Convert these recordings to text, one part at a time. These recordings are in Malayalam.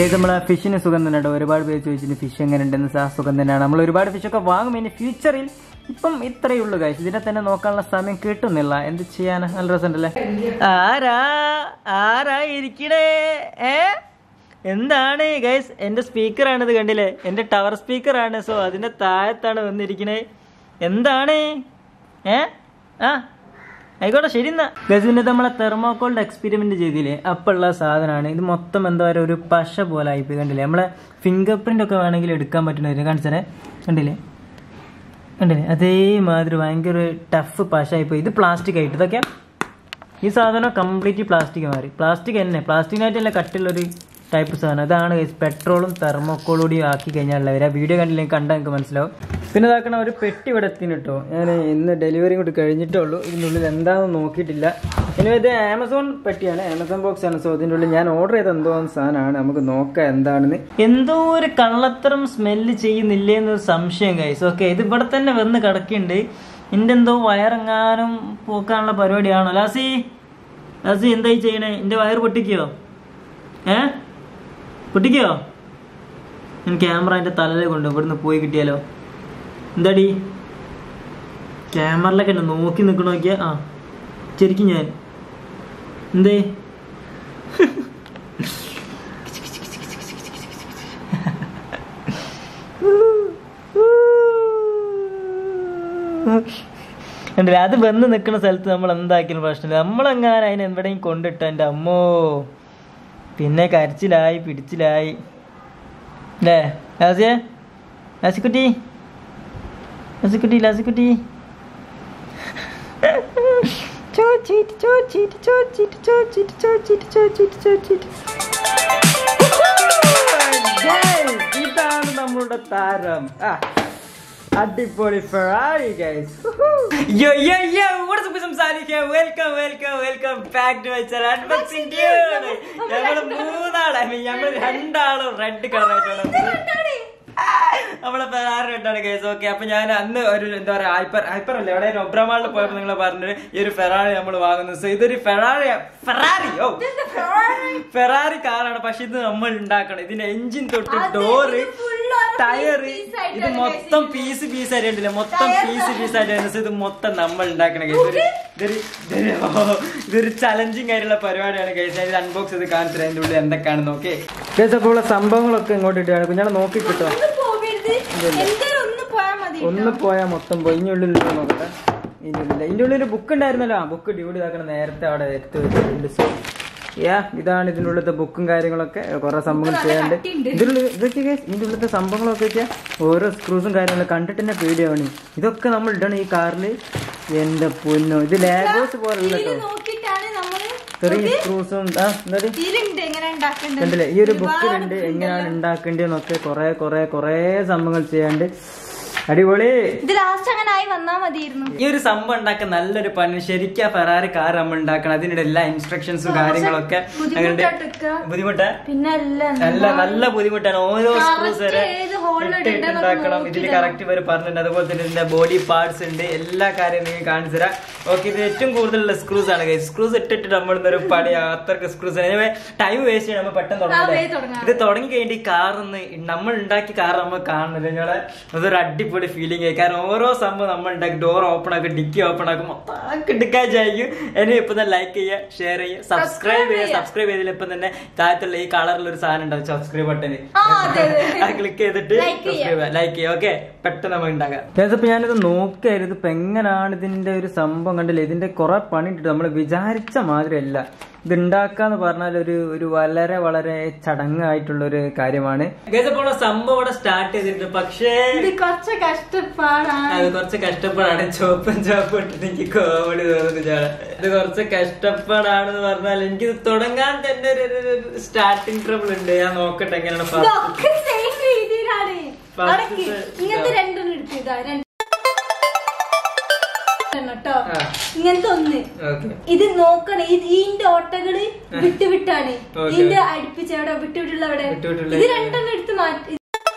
ഗൈസ് നമ്മളെ ഫിഷിന് സുഖം തന്നെ കേട്ടോ ഒരുപാട് പേര് ചോദിച്ചിട്ട് ഫിഷ് എങ്ങനെ ഉണ്ടെന്ന് ആ സുഖം തന്നെയാണ് നമ്മൾ ഒരുപാട് ഫിഷൊക്കെ വാങ്ങും ഇനി ഫ്യൂച്ചറിൽ ഇപ്പം ഇത്രയേ ഉള്ളൂ ഗൈസ് ഇതിനെ തന്നെ നോക്കാനുള്ള സമയം കിട്ടുന്നില്ല എന്ത് ചെയ്യാനാ നല്ല രസമുണ്ടല്ലേ ആരാ ആരാ ഇരിക്കണേ ഏ എന്താണ് ഗൈസ് എന്റെ സ്പീക്കറാണ് ഇത് കണ്ടില്ലേ എന്റെ ടവർ സ്പീക്കറാണ് സോ അതിന്റെ താഴത്താണ് വന്നിരിക്കണേ എന്താണ് ഏ ആ ആയിക്കോട്ടെ ശരി എന്നാ ഗസിന്റെ നമ്മളെ തെർമോക്കോളിന്റെ എക്സ്പെരിമെന്റ് ചെയ്തില്ലേ അപ്പുള്ള സാധനമാണ് ഇത് മൊത്തം എന്താ പറയുക ഒരു പശ പോലെ ആയിപ്പോയി കണ്ടില്ലേ നമ്മളെ ഫിംഗർ പ്രിന്റ് ഒക്കെ വേണമെങ്കിൽ എടുക്കാൻ പറ്റുന്ന കാണിച്ചേ കണ്ടില്ലേ കണ്ടില്ലേ അതേമാതിരി ഭയങ്കര ടഫ് പശ ആയിപ്പോയി ഇത് പ്ലാസ്റ്റിക് ആയിട്ട് ഇതൊക്കെ ഈ സാധനം കംപ്ലീറ്റ് പ്ലാസ്റ്റിക് മാറി പ്ലാസ്റ്റിക് തന്നെ പ്ലാസ്റ്റിക്കിനായിട്ടല്ല കട്ടുള്ളൊരു ടൈപ്പ് സാധനം അതാണ് പെട്രോളും തെർമോക്കോളും കൂടി ആക്കി കഴിഞ്ഞാൽ വരിക വീഡിയോ കണ്ടില്ലെങ്കിൽ കണ്ടാൽ നിങ്ങൾക്ക് മനസ്സിലാവും പിന്നെ ഇതാക്കണ ഒരു പെട്ടി ഇവിടെ എത്തിന് കേട്ടോ ഞാൻ ഇന്ന് ഡെലിവറി കൂടി കഴിഞ്ഞിട്ടേ ഉള്ളൂ ഇതിനുള്ളിൽ എന്താണെന്ന് നോക്കിയിട്ടില്ല ഇനി ഇത് ആമസോൺ പെട്ടിയാണ് ആമസോൺ ബോക്സ് ആണ് സോ ഇതിൻ്റെ ഉള്ളിൽ ഞാൻ ഓർഡർ ചെയ്ത എന്തോ സാധനമാണ് നമുക്ക് നോക്കാം എന്താണെന്ന് എന്തോ ഒരു കള്ളത്തരം സ്മെല്ല് ചെയ്യുന്നില്ലേ എന്നൊരു സംശയം കൈസ് ഓക്കെ ഇത് ഇവിടെ തന്നെ വന്ന് കിടക്കുന്നുണ്ട് എൻ്റെ എന്തോ വയറെങ്ങാനും പോക്കാനുള്ള പരിപാടിയാണോ ലാസി ലാസി എന്തായി ചെയ്യണേ എൻ്റെ വയർ പൊട്ടിക്കോ ഏ പൊട്ടിക്കോ ഞാൻ ക്യാമറ എൻ്റെ തലയിൽ കൊണ്ട് ഇവിടുന്ന് പോയി കിട്ടിയാലോ എന്താടി ക്യാമറയിലൊക്കെ ഉണ്ട് നോക്കി നിൽക്കണ നോക്കിയാ ആ ശരിക്കും ഞാൻ എന്തേ ഉണ്ടല്ലേ അത് വന്ന് നിൽക്കുന്ന സ്ഥലത്ത് നമ്മൾ എന്താക്കിയാലും പ്രശ്നമില്ല നമ്മളെങ്ങാനും അതിനെ എവിടെയും കൊണ്ടിട്ട എൻ്റെ അമ്മോ പിന്നെ കരച്ചിലായി പിടിച്ചിലായി അല്ലേ ലാസിയെ ലാസിക്കുട്ടി ലാസിക്കുട്ടി ലാസിക്കുട്ടി ചോച്ചിട്ട് ചോച്ചിട്ട് ചോച്ചിട്ട് ചോച്ചിട്ട് ചോച്ചിട്ട് ചോച്ചിട്ട് ചോച്ചിട്ട് ഇതാണ് നമ്മളുടെ താരം ആ അടിപൊളി Ferrari guys yo yo yo what's up സംസാരിക്കുക welcome welcome welcome back to my channel unboxing dude ഞങ്ങൾ മൂന്നാളാണ് ഞങ്ങൾ രണ്ടാളും റെഡ് കളർ ആയിട്ടാണ് നമ്മളെ ഫെറാറി റെഡാണ് ഗൈസ് ഓക്കെ അപ്പൊ ഞാൻ അന്ന് ഒരു എന്താ പറയാ ഹൈപ്പർ ഹൈപ്പർ അല്ലേ അവിടെ ഒബ്രമാളിൽ പോയപ്പോ നിങ്ങൾ പറഞ്ഞു ഈ ഒരു ഫെറാറി നമ്മൾ വാങ്ങുന്നത് സോ ഇതൊരു ഫെറാറി ഫെറാറി ഓ ഫെറാറി കാറാണ് പക്ഷെ ഇത് നമ്മൾ ഉണ്ടാക്കണം ഇതിന്റെ എഞ്ചിൻ തൊട്ട് ഡോറ് ടയറ് ഇത് മൊത്തം പീസ് പീസ് ആയിട്ട് ഉണ്ടല്ലേ മൊത്തം പീസ് പീസ് ആയിട്ട് വരുന്നത് ഇത് മൊത്തം നമ്മൾ ഉണ്ടാക്കണ ഗൈസ് ഇതൊരു ഇതൊരു ഇതൊരു ഓ, ഇതൊരു ചലഞ്ചിങ് ആയിട്ടുള്ള പരിപാടിയാണ് ഗൈസ് ഞാൻ ഇത് അൺബോക്സ് ചെയ്ത് കാണിച്ചത് അതിന്റെ ഉള്ളിൽ എന്തൊക്കെയാണെന്ന് ഓക്കെ ഗൈസ് അപ്പോൾ ഉള്ള സംഭവങ്ങളൊക്കെ ഇങ്ങോട്ട് ഇട്ടാണ് കുഞ്ഞാളെ നോക്കി കിട്ടുക ഒന്ന് പോയാ മതി ഒന്ന് പോയാൽ മൊത്തം പോയി ഇനി ഉള്ളിൽ ഉള്ളത് നോക്കട്ടെ ഇതിന്റെ ഉള്ളിൽ ഇതിന്റെ ഉള്ളിൽ ബുക്ക് ഉണ്ടായിരുന്നല്ലോ ആ ബുക്ക് ഡ്യൂട്ടി ഇതാക്കണം നേരത്തെ അവിടെ എടുത്ത് വെച്ചിട്ടുണ്ട് സോ യാ ഇതാണ് ഇതിന്റെ ഉള്ളിലത്തെ ബുക്കും കാര്യങ്ങളൊക്കെ കുറെ സംഭവങ്ങൾ ചെയ്യാണ്ട് ഇതിനുള്ളിൽ ഇതൊക്കെ guys, ഇതിന്റെ ഉള്ളിലത്തെ സംഭവങ്ങളൊക്കെ വെച്ചാൽ ഓരോ സ്ക്രൂസും കാര്യങ്ങളും കണ്ടിട്ട് തന്നെ പേടിയാവണി ഇതൊക്കെ നമ്മൾ ഇടണം ഈ കാറിൽ എന്റെ പൊന്നോ ഇത് ലാഗോസ് പോലുള്ള ഇത് കേട്ടോ നോക്കിയിട്ടാണ് നമ്മള് ചെറിയ സ്ക്രൂസും ആ എന്താ ഇതിലുണ്ട് എങ്ങനെ ഉണ്ടാക്കേണ്ടത് കണ്ടില്ലേ ഈ ഒരു ബുക്കിലുണ്ട് എങ്ങനെയാണ് ഉണ്ടാക്കേണ്ടതെന്നൊക്കെ കുറെ കുറെ കുറെ സംഭവങ്ങൾ ചെയ്യാണ്ട് അടിപൊളി ഇത് ലാസ്റ്റ് അങ്ങനെ ആയി വന്നാ മതിയായിരുന്നു ഈ ഒരു സംഭവം ഉണ്ടാക്കാൻ നല്ലൊരു പണി ശരിക്കും ഫെറാറി കാർ നമ്മൾ ഉണ്ടാക്കണം അതിനുള്ള എല്ലാ ഇൻസ്ട്രക്ഷൻസും കാര്യങ്ങളൊക്കെ അങ്ങനെ ബുദ്ധിമുട്ടായിട്ടൊക്കെ. ബുദ്ധിമുട്ടാ പിന്നെ അല്ല നല്ല നല്ല ബുദ്ധിമുട്ടാണ് ഓരോ Correct സ്ക്രൂസ് വരെ ഏത് hole ഇട്ട് ഇട്ട് ഇടേണ്ടതെന്ന് ഉണ്ടാക്കണം ഇതിൽ കറക്റ്റ് വരെ പറഞ്ഞിട്ടുണ്ട് അതുപോലെ തന്നെ ഇതിന്റെ ബോഡി പാർട്സ് ഉണ്ട് എല്ലാ കാര്യവും നിങ്ങൾ കാണിച്ചു തരാം ഓക്കെ ഇത് ഏറ്റവും കൂടുതലുള്ള സ്ക്രൂസ് ആണ് സ്ക്രൂസ് ഇട്ടിട്ട് നമ്മൾ ഒരു പണി അത്രക്ക് സ്ക്രൂസ് ആണ് ടൈം വേസ്റ്റ് ചെയ്യണം നമ്മൾ പെട്ടെന്ന് വേഗം തുടങ്ങാം തുടങ്ങാം. ഇത് തുടങ്ങി കഴിഞ്ഞിട്ട് ഈ കാർ ഒന്ന് നമ്മൾ ഉണ്ടാക്കിയ കാർ നമ്മൾ കാണുന്നില്ല ഞങ്ങളെ അതൊരു അടിപൊളി ഫീലിംഗ് ആയി കാരണം ഓരോ സംഭവം നമ്മൾ ഉണ്ടാക്കി ഡോർ ഓപ്പൺ ആക്കും ഡിക്കി ഓപ്പൺ ആക്കും മൊത്തം എടുക്കാൻ ചെയ്യും എന്നെ ഇപ്പൊ തന്നെ ലൈക്ക് ചെയ്യുക ഷെയർ ചെയ്യുക സബ്സ്ക്രൈബ് ചെയ്യുക സബ്സ്ക്രൈബ് ചെയ്തതിൽ ഇപ്പൊ തന്നെ താഴത്തുള്ള ഈ കളറിൽ ഒരു സാധനം ഉണ്ടാവും സബ്സ്ക്രൈബ് ബട്ടന് ആ, അതെ, അതെ. അത് ക്ലിക്ക് ചെയ്തിട്ട് Like ചെയ്യാം. സബ്സ്ക്രൈബ് ലൈക്ക് ചെയ്യുക ഓക്കെ പെട്ടെന്ന് നമുക്ക് ഉണ്ടാക്കാം ഇപ്പൊ ഞാനിത് നോക്കിയായിരുന്നു ഇപ്പൊ എങ്ങനെയാണ് ഇതിന്റെ ഒരു സംഭവം കണ്ടില്ലേ ഇതിന്റെ കുറെ പണി ഇട്ടിട്ട് നമ്മൾ വിചാരിച്ച മാതിരി അല്ല ഇത് ഉണ്ടാക്കാന്ന് പറഞ്ഞാൽ ഒരു ഒരു വളരെ വളരെ ചടങ്ങായിട്ടുള്ള ഒരു കാര്യമാണ് സംഭവം ഇവിടെ സ്റ്റാർട്ട് ചെയ്തിട്ടുണ്ട് പക്ഷേ ഇത് കുറച്ച് കഷ്ടപ്പാടാണ് അത് കുറച്ച് കഷ്ടപ്പാടാണ് ചോപ്പും ചോപ്പും ഇട്ടിട്ട് എനിക്ക് കോമഡി തോന്നുന്നു ഞാൻ ഇത് കുറച്ച് കഷ്ടപ്പാടാണെന്ന് പറഞ്ഞാൽ എനിക്ക് ഇത് തുടങ്ങാൻ തന്നെ ഒരു സ്റ്റാർട്ടിങ് ട്രബിൾ ഉണ്ട് ഞാൻ നോക്കട്ടെ എങ്ങനെയാണ് ഫസ്റ്റ് ഇതൊക്കെ സെയിം രീതിയിലാണ് First അടക്കി ഇത് ഇങ്ങനത്തെ ഇതാ. രണ്ടെണ്ണം എടുത്ത് ഇതാ രണ്ട് കേട്ടോ ആ. ഇങ്ങനത്തെ ഒന്ന് ഓക്കെ ഇത് നോക്കണേ ഇത് ഇതിന്റെ ഓട്ടകള് വിട്ട് വിട്ടാണ് Okay. ഇതിന്റെ അടുപ്പിച്ച് എവിടെ വിട്ട് വിട്ടുള്ള അവിടെ വിട്ടുവിട്ടുള്ള ഇത് രണ്ടെണ്ണം എടുത്ത് മാറ്റി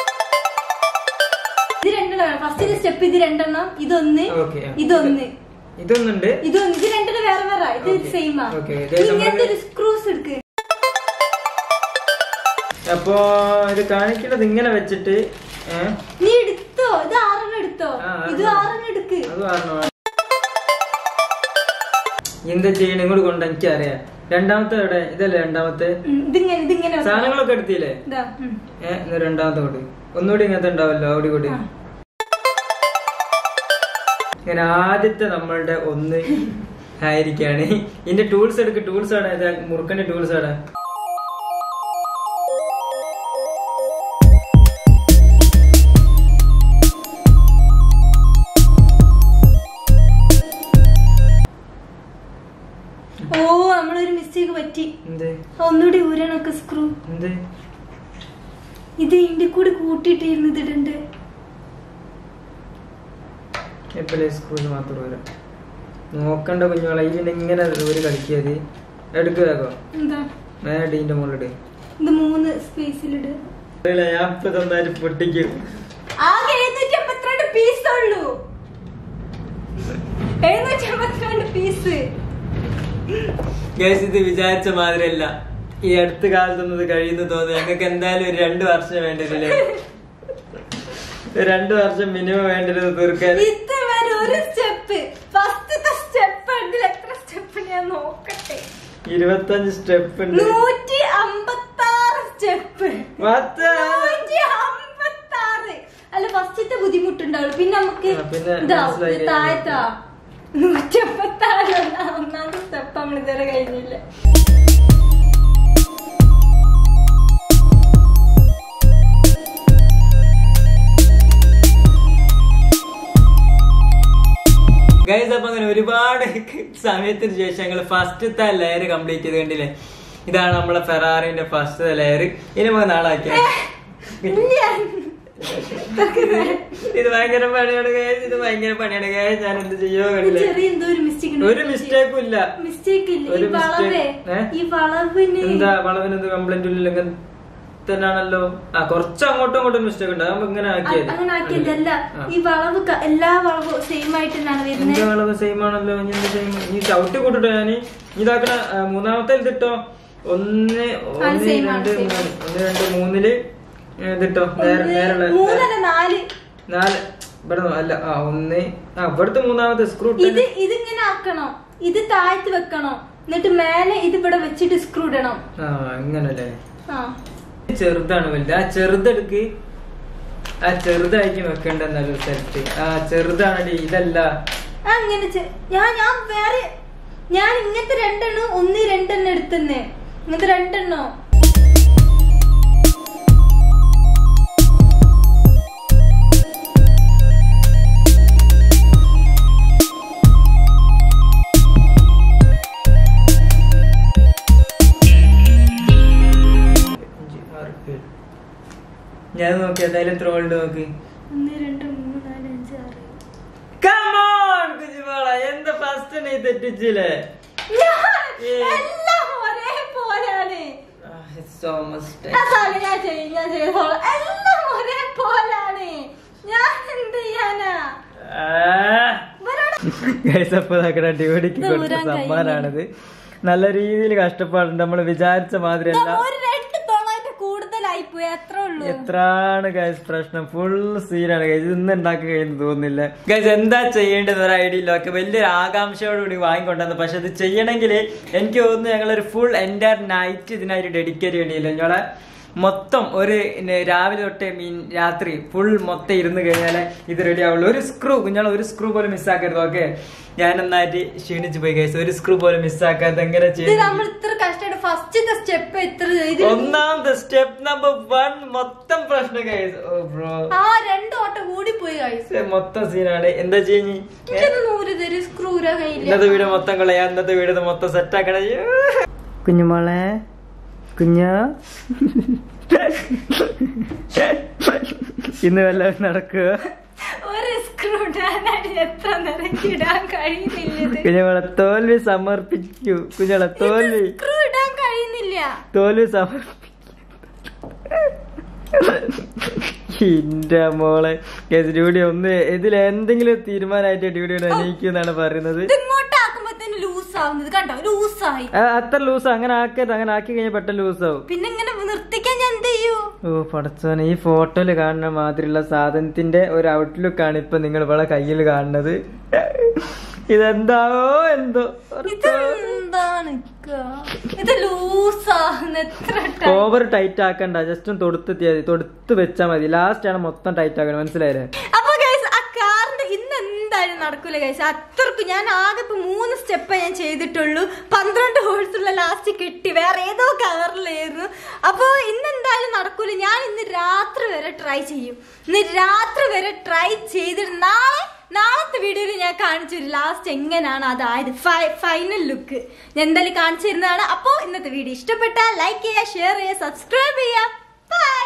ഇത് രണ്ടെണ്ണം ഫസ്റ്റ് സ്റ്റെപ്പ് ഇത് രണ്ടെണ്ണം ഇതൊന്ന് Okay. ഇതൊന്ന് ഇതൊന്നുണ്ട് ഇതൊന്ന് ഇത് രണ്ടെണ്ണം വേറെ വേറെ ഇത് Okay. സെയിമാ Okay. ഇത് ഇങ്ങനത്തെ നമ്മള് ഒരു സ്ക്രൂസ് എടുക്ക് അപ്പോ ഇത് കാണിക്കുന്നത് ഇങ്ങനെ വെച്ചിട്ട് ഏ, നീ എടുത്തോ ഇത് ആറെണ്ണം എടുത്തോ ആ, ആറെണ്ണം. ഇത് ആറെണ്ണം എടുക്ക് അത് കാരണമാണ് എന്താ ചെയ്യണ ഇങ്ങോട്ട് കൊണ്ട് എനിക്കറിയാം രണ്ടാമത്തെ എവിടെ ഇതല്ലേ രണ്ടാമത്തെ ഉം, ഇതിങ്ങനെ ഇതിങ്ങനെ വെക്കാം. സാധനങ്ങളൊക്കെ എടുത്തില്ലേ ഇതാ ഉം. ഏ ഇന്ന് രണ്ടാമത്തെ കൂടി ഒന്നുകൂടി ഇങ്ങനത്തെ ഉണ്ടാവല്ലോ അവിടെ കൂടി ആ. ഇങ്ങനെ ആദ്യത്തെ നമ്മളുടെ ഒന്ന് ആയിരിക്കാണ് ഇതിന്റെ ടൂൾസ് എടുക്ക് ടൂൾസ് ആണ് ഇത് മുറുക്കന്റെ ടൂൾസ് ആണ് ഓ നമ്മളൊരു മിസ്റ്റേക്ക് പറ്റി എന്ത് ഒന്നുകൂടി ഊരണൊക്കെ സ്ക്രൂ എന്ത് ഇത് ഇതിന്റെ കൂടെ കൂട്ടിയിട്ടിരുന്നു ഇതിടണ്ട് എപ്പോഴേ സ്കൂളിൽ മാത്രം വരാം നോക്കണ്ട കുഞ്ഞോളെ ഈ പിന്നെ ഇങ്ങനെ ഒരു കളിക്കത് എടുക്കുക വേഗം എന്താ നേരെ ഡീന്റെ മുകളിലിട് ഇത് മൂന്ന് സ്പേസിലിട് അറിയില്ല, ഞാൻ ഇപ്പൊ തന്നാലും പൊട്ടിക്കും ആകെ എഴുന്നൂറ്റി അമ്പത്തിരണ്ട് പീസ് ഉള്ളൂ എഴുന്നൂറ്റി അമ്പത്തിരണ്ട് പീസ് ഗൈസ് ഇത് വിചാരിച്ച മാതിരിയല്ല ഈ അടുത്ത കാലത്തൊന്നും ഇത് കഴിയുന്നു തോന്നുന്നു ഞങ്ങൾക്ക് എന്തായാലും ഒരു രണ്ട് വർഷം വേണ്ടിവരില്ലേ രണ്ട് വർഷം മിനിമം വേണ്ടിരുന്നത് തീർക്കാൻ ഇതുവരെ ഒരു സ്റ്റെപ്പ് ഫസ്റ്റത്തെ സ്റ്റെപ്പ് ഇതിൽ എത്ര സ്റ്റെപ്പ് ഞാൻ നോക്കട്ടെ ഇരുപത്തഞ്ച് സ്റ്റെപ്പ് ഉണ്ട് നൂറ്റി അമ്പത്താറ് സ്റ്റെപ്പ് പത്ത്. നൂറ്റി അമ്പത്താറ് അല്ല ഫസ്റ്റത്തെ ബുദ്ധിമുട്ടുണ്ടാവുള്ളൂ പിന്നെ നമുക്ക് ആ, പിന്നെ ഇതാ മനസ്സിലായി. ഇത് താഴത്താ നൂറ്റി അമ്പത്താറ് ഒന്നാമത്തെ സ്റ്റെപ്പ് നമ്മൾ ഇതുവരെ കഴിഞ്ഞില്ല ഗൈസ് അപ്പൊ അങ്ങനെ ഒരുപാട് സമയത്തിന് ശേഷം ഞങ്ങൾ ഫസ്റ്റത്തെ ലെയർ കംപ്ലീറ്റ് ചെയ്ത് കണ്ടില്ലേ ഇതാണ് നമ്മളെ ഫെറാറിന്റെ ഫസ്റ്റ് ലെയർ ഇനി നമുക്ക് നാളാക്കിയ ഇല്ല. ഇത് ഭയങ്കര പണിയാണ് ഗൈസ് ഇത് ഭയങ്കര പണിയാണ് ഗൈസ് ഞാൻ എന്ത് ചെയ്യോ കണ്ടില്ലേ ചെറിയ എന്തോ ഒരു മിസ്റ്റേക്ക് ഒരു മിസ്റ്റേക്കും ഇല്ല മിസ്റ്റേക്ക് ഇല്ല ഒരു ഈ വളവേ mistake- ഏ? ഈ വളവിന് എന്താ വളവിന് എന്ത് കംപ്ലൈന്റ് ഇല്ല ഇങ്ങനെ തന്നെയാണല്ലോ ആ കുറച്ച് അങ്ങോട്ടും ഇങ്ങോട്ടും മിസ്റ്റേക്ക് ഉണ്ട് അതാകുമ്പോ ഇങ്ങനെ അ- ആക്കിയത് അങ്ങനെ ആക്കിയതല്ല ആ. ഈ വളവ് ക- എല്ലാ വളവും സെയിം ആയിട്ട് തന്നെയാണ് എന്റെ വരുന്നത് വളവ് സെയിം ആണല്ലോ ഇനി എന്ത് സെയിം ഈ ചവിട്ടി കൂട്ടിട്ടോ ഞാൻ ഇതാക്കണ ആ, മൂന്നാമത്തെ ഇതിട്ടോ ഒന്ന് ഒന്ന് same ആണ്, രണ്ട് same മൂന്ന് ഒന്ന് രണ്ട് മൂന്നില് ഏ, ഇതിട്ടോ നേരെ നേരെയുള്ള മൂന്നല്ല നാല് നാല് ഇവിടെ നോ- അല്ല ആ ഒന്ന് ആ ഇവിടുത്തെ മൂന്നാമത്തെ സ്ക്രൂ ഇത് ഇതിങ്ങനെ ആക്കണം ഇത് താഴ്ത്തി വെക്കണം എന്നിട്ട് മേലെ ഇത് ഇവിടെ വെച്ചിട്ട് സ്ക്രൂ ഇടണം ആ ഇങ്ങനല്ലേ ആ ചെറുതാണ് വലുത് ആ ചെറുതെടുക്ക് ആ ചെറുതായിരിക്കും വെക്കേണ്ട നല്ലൊരു സ്ഥലത്ത് ആ ചെറുതാണടി ഇതല്ല അങ്ങനെ ചെ- ഞാൻ ഞാൻ വേറെ ഞാൻ ഇങ്ങനത്തെ രണ്ടെണ്ണം ഒന്ന് രണ്ടെണ്ണം എടുത്തന്നെ ഇങ്ങനത്തെ രണ്ടെണ്ണോ അഞ്ച്, ആറ്, ഏഴ്. ഞാൻ നോക്കി എന്തായാലും എത്ര ഉണ്ട് നോക്ക് ഒന്ന് രണ്ട് മൂന്ന് നാല് അഞ്ച് ആറ് Come on, കുഞ്ഞുമോളെ. എന്ത് first നീ തെറ്റിച്ചില്ലേ ഞാൻ ഏ. എല്ലാം ഒരേ പോലെയാണ് Ah, it's so much time. ആ സാധനം ഞാൻ ചെയ്യും ഞാൻ ചെയ്തോളാം എല്ലാം ഒരേ പോലാണ് ഞാൻ എന്ത് ചെയ്യാനാ Ah. ഇവരോട് Guys, അപ്പൊ ഇതാക്കണ ഡ്യൂട്ടിക്ക് ഇത് കൊടുത്ത ഊരാൻ സമ്മാനാണിത് നല്ല രീതിയിൽ കഷ്ടപ്പാടുണ്ട് നമ്മൾ വിചാരിച്ച മാതിരിയല്ല ഒരു രണ്ട് തൊള്ളായിട്ട് കൂടുതലായി പോയി അത്ര ഉള്ളൂ എത്രാണ് ഗൈസ് പ്രശ്നം ഫുൾ സീനാണ് ഗൈസ് ഇത് ഇന്ന് ഉണ്ടാക്കി കഴിയുന്നു തോന്നുന്നില്ല ഗൈസ് എന്താ ചെയ്യേണ്ടത് ഒരു ഐഡിയ ഇല്ല ഒക്കെ വലിയൊരു ആകാംക്ഷയോടുകൂടി വാങ്ങിക്കൊണ്ടുവന്നു പക്ഷെ ഇത് ചെയ്യണമെങ്കിൽ എനിക്ക് തോന്നുന്നു ഞങ്ങളൊരു ഫുൾ എൻ്റെ നൈറ്റ് ഇതിനായിട്ട് ഡെഡിക്കേറ്റ് ചെയ്യേണ്ടിയില്ല ഞങ്ങളെ മൊത്തം ഒരു ഇന്ന് രാവിലെ തൊട്ട് മീൻ രാത്രി ഫുൾ മൊത്തം ഇരുന്ന് കഴിഞ്ഞാൽ ഇത് റെഡി ആവുള്ളൂ ഒരു സ്ക്രൂ കുഞ്ഞാൾ ഒരു സ്ക്രൂ പോലും മിസ്സാക്കരുത് ഓക്കെ ഞാൻ നന്നായിട്ട് ക്ഷീണിച്ചു പോയി ഗൈസ് ഒരു സ്ക്രൂ പോലും മിസ്സാക്കാതെ എങ്ങനെ ഇത് ചെയ്യും നമ്മൾ ഇത്ര കഷ്ടമായിട്ട് ഫസ്റ്റത്തെ സ്റ്റെപ്പ് എത്ര ഇത് ഒന്നാമത്തെ സ്റ്റെപ്പ് നമ്പർ വൺ മൊത്തം പ്രശ്നം ഗൈസ് ഓ ബ്രോ ആ രണ്ട് ഓട്ടം കൂടി പോയി കഴിച്ചു മൊത്തം സീനാണ് എന്താ ചെയ്യുന്നേ എനിക്കത് നൂറ് തരും സ്ക്രൂര കയ്യില്ല ഇന്നത്തെ വീട് മൊത്തം കളയാ ഇന്നത്തെ വീട് മൊത്തം സെറ്റ് ആക്കണ കുഞ്ഞുമോളെ കുഞ്ഞ ഇന്ന് വല്ലതും നടക്കുക ഒരു സ്ക്രൂ ഇടാനായിട്ട് എത്ര നിരക്കി ഇടാൻ കഴിയുന്നില്ല കുഞ്ഞുമോളെ തോൽവി സമർപ്പിക്കൂ കുഞ്ഞോളെ തോൽവി സ്ക്രൂ ഇടാൻ കഴിയുന്നില്ല തോൽവി സമർപ്പിക്കൂ ഇന്റെ മോളെ ഡ്യൂട്ടി ഒന്ന് ഇതിൽ എന്തെങ്കിലും തീരുമാനമായിട്ട് ഡ്യൂട്ടിയുടെ എണീക്കുന്നാണ് പറയുന്നത് ഇത് ഇങ്ങോട്ടാക്കുമ്പോഴത്തേന് ലൂസ് ആവുന്നത് കണ്ടോ ലൂസായി ആ, അത്ര ലൂസ് അങ്ങനെ ആക്കരുത് അങ്ങനെ ആക്കി കഴിഞ്ഞാൽ പെട്ടെന്ന് ലൂസ് ആവും പിന്നെ ഇങ്ങനെ നിർത്തിക്കാൻ ഞാൻ എന്ത് ചെയ്യൂ ഓ പടച്ചോനെ ഈ ഫോട്ടോയിൽ കാണുന്ന മാതിരിയുള്ള സാധനത്തിന്റെ ഒരു ഔട്ട്ലുക്ക് ആണ് ഇപ്പൊ നിങ്ങൾ ഇവിടെ കയ്യിൽ കാണുന്നത് ഇതെന്താവോ എന്തോ ഇതെന്താണ് ഇക്ക? ഇത് ലൂസാകുന്ന എത്ര ടൈം ഓവർ ടൈറ്റ് ആക്കണ്ട ജസ്റ്റ് ഒന്ന് തൊടുത്ത് മതി തൊടുത്ത് വെച്ചാൽ മതി ലാസ്റ്റ് ആണ് മൊത്തം ടൈറ്റ് ആക്കണം മനസ്സിലായില്ലേ അപ്പൊ ഗൈസ് ആ കാറിന്റെ ഇന്ന് എന്തായാലും നടക്കൂല ഗൈസ് അത്രക്ക് ഞാൻ ആകെ ഇപ്പൊ മൂന്ന് സ്റ്റെപ്പ് ഞാൻ ചെയ്തിട്ടുള്ളൂ പന്ത്രണ്ട് ഹോൾസ് ഉള്ള ലാസ്റ്റ് കിട്ടി വേറെ ഏതോ കവറിലായിരുന്നു അപ്പൊ ഇന്ന് എന്തായാലും നടക്കൂല ഞാൻ ഇന്ന് രാത്രി വരെ ട്രൈ ചെയ്യും ഇന്ന് രാത്രി വരെ ട്രൈ ചെയ്തിട്ട് നാളെ നാളത്തെ വീഡിയോയിൽ ഞാൻ കാണിച്ചു തരും ലാസ്റ്റ് എങ്ങനെയാണ് അതായത് ഫൈനൽ ലുക്ക് ഞാൻ എന്തായാലും കാണിച്ചു തരുന്നതാണ് അപ്പോൾ ഇന്നത്തെ വീഡിയോ ഇഷ്ടപ്പെട്ടാൽ ലൈക്ക് ചെയ്യുക ഷെയർ ചെയ്യുക സബ്സ്ക്രൈബ് ചെയ്യുക ബൈ